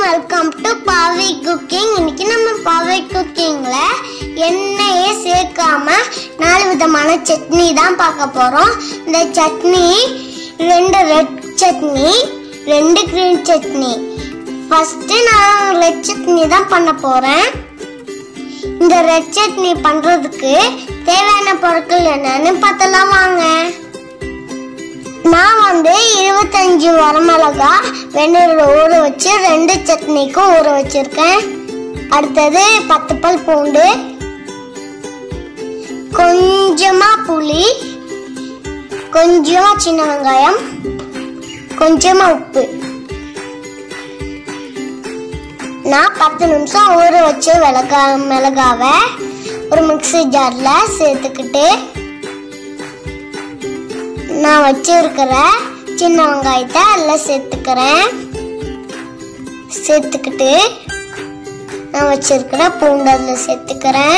Welcome to பாவை cooking இன்னைக்கு நம்ம பாவை குக்கிங்ல எண்ணெயே சேர்க்காம நாலு விதமான சட்னி தான் பார்க்க போறோம் இந்த சட்னி ரெண்டு ரெட் சட்னி ரெண்டு கிரீன் சட்னி ஃபர்ஸ்ட் நான் ரெட் சட்னி தான் பண்ண போறேன் இந்த ரெட் சட்னி பண்றதுக்கு தேவையான பொருட்கள் என்னன்னு பார்த்தலாம் வாங்க நான் வந்து இருபத்தஞ்சு வரமிளகா வெந்நீரில் ஊற வச்சு ரெண்டு சட்னிக்கும் ஊற வச்சிருக்கேன் அடுத்தது பத்து பல் பூண்டு கொஞ்சமா புளி கொஞ்சமா சின்ன வெங்காயம் கொஞ்சமா உப்பு நான் பத்து நிமிஷம் ஊற வச்சு மிளகா மிளகாவை ஒரு மிக்ஸி ஜாரில் சேர்த்துக்கிட்டு நான் வச்சிருக்கிற சின்ன வெங்காயத்தை அதில் சேர்த்துக்கிறேன் சேர்த்துக்கிட்டு நான் வச்சிருக்கிற பூண்டு அதில் சேர்த்துக்கிறேன்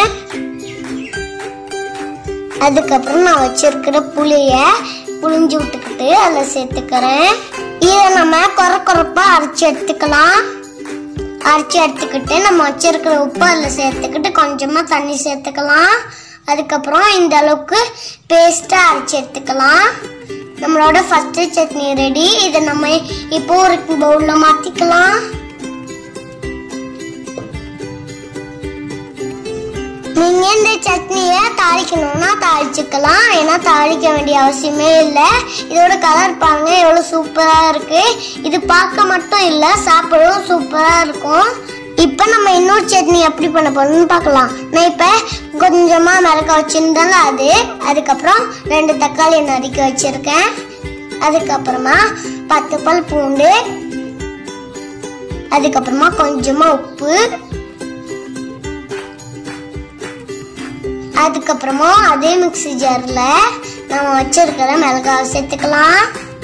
அதுக்கப்புறம் நான் வச்சிருக்கிற புளிய புளிஞ்சு விட்டுக்கிட்டு அதில் சேர்த்துக்கிறேன் இதை நம்ம குறை குறைப்பா அரைச்சி எடுத்துக்கலாம் அரைச்சி எடுத்துக்கிட்டு நம்ம வச்சிருக்கிற உப்பு அதில் சேர்த்துக்கிட்டு கொஞ்சமாக தண்ணி சேர்த்துக்கலாம் அதுக்கப்புறம் இந்த அளவுக்கு பேஸ்ட்டாக அரைச்சி எடுத்துக்கலாம் நம்மளோட ஃபர்ஸ்ட் சட்னி ரெடி இதை நம்ம இப்போ ஒரு பவுலில் மாற்றிக்கலாம் நீங்க இந்த சட்னியை தாளிக்கணும்னா தாளிச்சுக்கலாம் ஏன்னா தாளிக்க வேண்டிய அவசியமே இல்லை இதோட கலர் பாருங்க எவ்வளோ சூப்பராக இருக்கு இது பார்க்க மட்டும் இல்லை சாப்பிடவும் சூப்பராக இருக்கும் இப்போ நம்ம இன்னொரு சட்னி எப்படி பண்ண போறோம்னு பார்க்கலாம் நான் இப்போ கொஞ்சமாக மிளகா வச்சுருந்தால அது அதுக்கப்புறம் ரெண்டு தக்காளி நறுக்கி வச்சிருக்கேன் அதுக்கப்புறமா பத்து பல் பூண்டு அதுக்கப்புறமா கொஞ்சமாக உப்பு அதுக்கப்புறமா அதே மிக்ஸி ஜாரில் நம்ம வச்சிருக்கிற மிளகாவை சேர்த்துக்கலாம்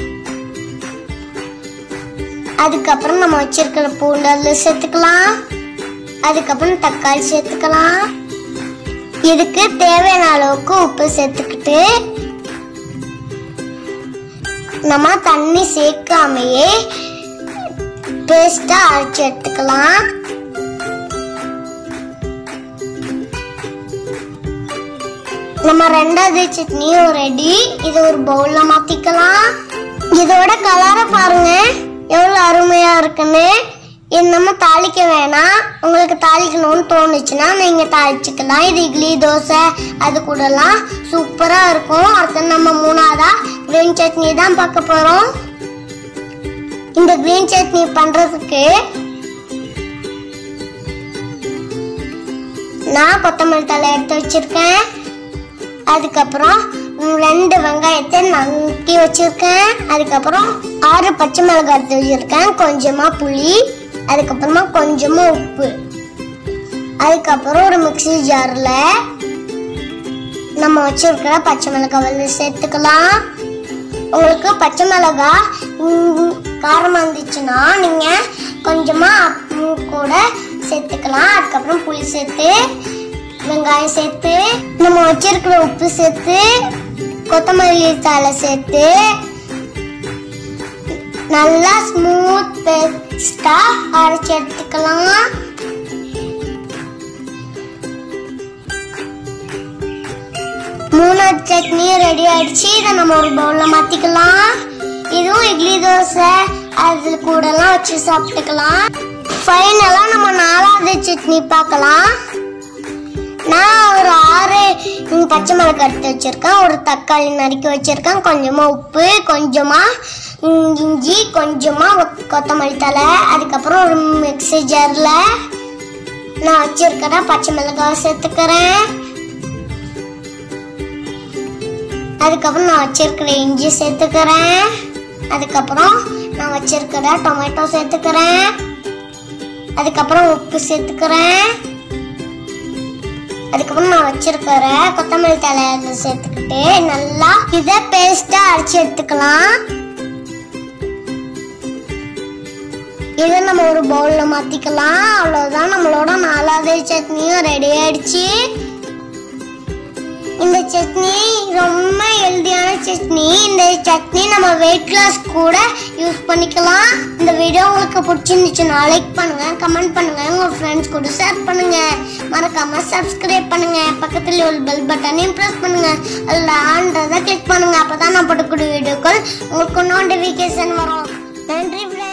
அதுக்கப்புறம் நம்ம வச்சிருக்கிற பூண்டு அதில் சேர்த்துக்கலாம் அதுக்கப்புறம் தக்காளி சேர்த்துக்கலாம் இதுக்கு தேவையான அளவுக்கு உப்பு சேர்த்துக்கிட்டு நம்ம தண்ணி சேர்க்காமையே பேஸ்டா அரைச்சி எடுத்துக்கலாம் நம்ம ரெண்டாவது சட்னியும் ரெடி இது ஒரு பவுல்ல மாத்திக்கலாம் இதோட கலரை பாருங்க எவ்வளவு அருமையா இருக்குன்னு இது நம்ம தாளிக்க வேணாம் உங்களுக்கு தாளிக்கணும்னு தோணுச்சுன்னா நீங்க தாளிச்சுக்கலாம் இது இட்லி தோசை அது கூடலாம் சூப்பரா இருக்கும் அடுத்து நம்ம மூணாவதா கிரீன் சட்னி தான் பார்க்க போறோம் இந்த கிரீன் சட்னி பண்றதுக்கு நான் கொத்தமல்லி தலை எடுத்து வச்சிருக்கேன் அதுக்கப்புறம் ம், ரெண்டு வெங்காயத்தை நறுக்கி வச்சிருக்கேன் அதுக்கப்புறம் ஆறு பச்சை மிளகாய் எடுத்து வச்சிருக்கேன் கொஞ்சமா புளி அதுக்கப்புறமா கொஞ்சமா உப்பு அதுக்கப்புறம் ஒரு மிக்ஸி ஜாரில் நம்ம வச்சிருக்கிற பச்சை மிளகாய் வந்து சேர்த்துக்கலாம் உங்களுக்கு பச்சை மிளகாய் ம், காரமா இருந்துச்சுன்னா நீங்க கொஞ்சமா ம், கூட சேர்த்துக்கலாம் அதுக்கப்புறம் புளி சேர்த்து வெங்காயம் சேர்த்து நம்ம வச்சிருக்கிற உப்பு சேர்த்து கொத்தமல்லி தழை சேர்த்து நல்லா ஸ்மூத் பேஸ்டா அரைச்சி எடுத்துக்கலாம் மூணாவது சட்னியும் ரெடி ஆயிடுச்சு இதை நம்ம ஒரு பவுல்ல மாத்திக்கலாம் இதுவும் இட்லி தோசை அது கூடலாம் வச்சு சாப்பிட்டுக்கலாம் ஃபைனலாக நம்ம நாலாவது சட்னி பார்க்கலாம் நான் ஒரு ஆறு ம், பச்சை மிளகாய் எடுத்து வச்சிருக்கேன் ஒரு தக்காளி நறுக்கி வச்சிருக்கேன் கொஞ்சமா உப்பு கொஞ்சமா ம், இஞ்சி கொஞ்சமா கொத்- கொத்தமல்லி தழை அதுக்கப்புறம் ஒரு மிக்ஸி ஜாரில் நான் வச்சிருக்கிற பச்சை மிளகாய் சேர்த்துக்கிறேன் அதுக்கப்புறம் நான் வச்சிருக்கிற இஞ்சி சேர்த்துக்கிறேன் அதுக்கப்புறம் நான் வச்சிருக்கிற டொமேட்டோ சேர்த்துக்கிறேன் அதுக்கப்புறம் உப்பு சேர்த்துக்கிறேன் அதுக்கப்புறம் நான் வச்சிருக்கிற கொத்தமல்லி தழை அதில் சேர்த்துக்கிட்டு நல்லா இதை பேஸ்டா அரைச்சி எடுத்துக்கலாம் இதை நம்ம ஒரு பவுல்ல மாத்திக்கலாம் அவ்வளவுதான் நம்மளோட நாலாவது சட்னியும் ரெடி ஆயிடுச்சு இந்த சட்னி ரொம்ப ஹெல்தியான சட்னி இந்த சட்னி நம்ம வெயிட் லாஸ் கூட யூஸ் பண்ணிக்கலாம் இந்த வீடியோ உங்களுக்கு பிடிச்சிருந்துச்சுன்னா லைக் பண்ணுங்க கமெண்ட் பண்ணுங்க உங்க ஃப்ரெண்ட்ஸ் கூட ஷேர் பண்ணுங்க மறக்காம சப்ஸ்கிரைப் பண்ணுங்க பக்கத்துல ஒரு பெல் பட்டனையும் பிரஸ் பண்ணுங்க அதில் ஆன்றதை கிளிக் பண்ணுங்க அப்பதான் நான் போடக்கூடிய வீடியோக்கள் உங்களுக்கு நோட்டிஃபிகேஷன் வரும் நன்றி friends.